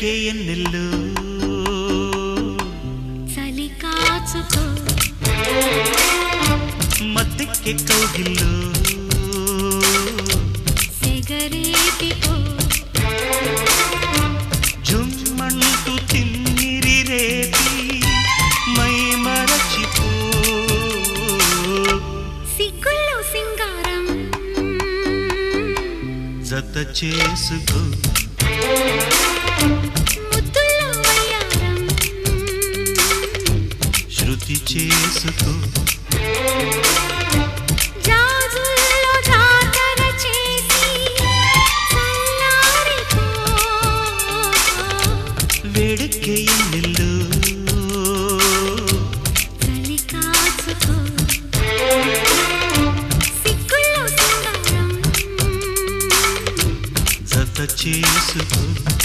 వేడెక్కే ఎన్నెల్లు చలి కాచుకో మత్తెక్కే కౌగిల్లు సెగరేపికో జుమ్మంటూ తిమ్మిరి రేపి మై మరచిపో సిగ్గుల్లో సింగారం జత చేసుకో ముద్దుల్లో వయ్యారం శృతి చేసుకో జాజుల్లో జాతర చేసి చల్లారిపో వేడెక్కే ఎన్నెల్లు చలి కాచుకో సిగ్గుల్లో సింగారం జత చేసుకో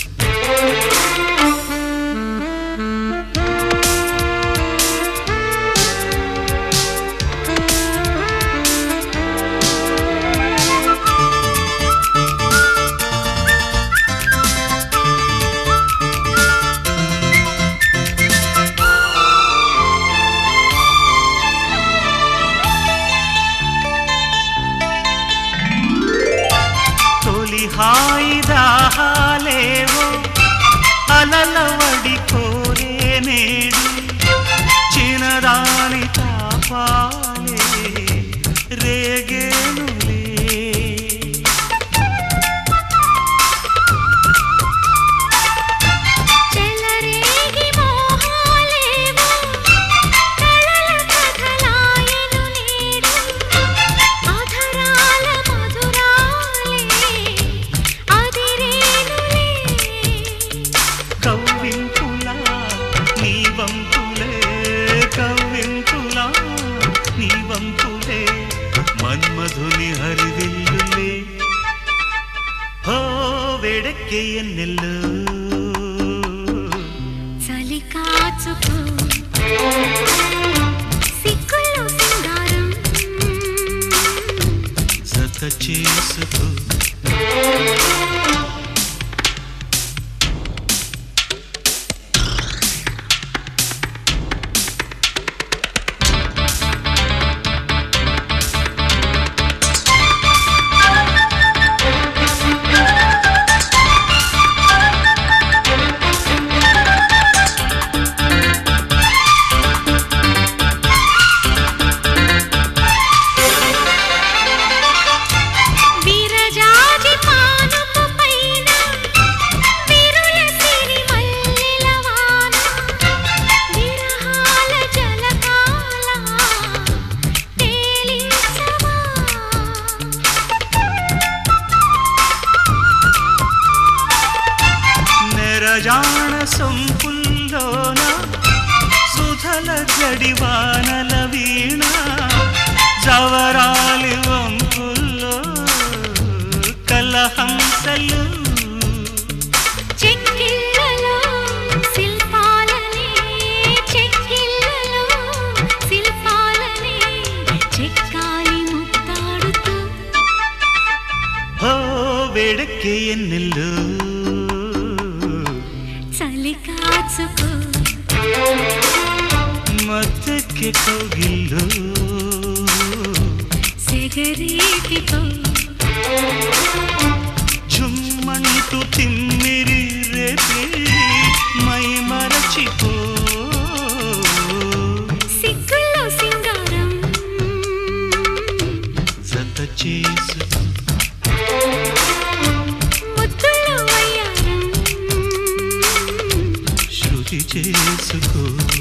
తొలి హాయి దాహాలేవో అలలవడి కోరే నేడు చినరాని తాపాలే రేగేనులే చెలరేగి మోహాలేవో కళల కథలాయను నేడు అధరాల మధురాలే అదిరేనులే కవ్వింపులా నీ వంపులే కవ్వింపులా నీ వంపులే మన్మధుని హరివిల్లులే హో వేడెక్కే ఎన్నెల్లు చలి కాచుకో సిగ్గుల్లో సింగారం జత చేసుకో విరజాజి పానుపు పైన విరుల సిరి మల్లెల వాన విరహాల జలకాల తేలించవా నెరజాణ సొంపుల్లోన సుధల జడివానల వీణ జవరాలి వంపుల్లో కలహంసలు చెక్కిళ్ళలో శిల్పాలని చెక్కిళ్ళలో శిల్పాలని చెక్కాలి ముత్తాడుతూ హో వేడెక్కే ఎన్నెల్లు చలి కాచుకో మత్తెక్కే కౌగిల్లు సెగరేటితో చుమ్మంటూ తిమ్మిరి రేపి మై మరచిపో సిగ్గుల్లో సింగారం జత చేసుకో ముద్దుల్లో వయ్యారం శృతి చేసుకో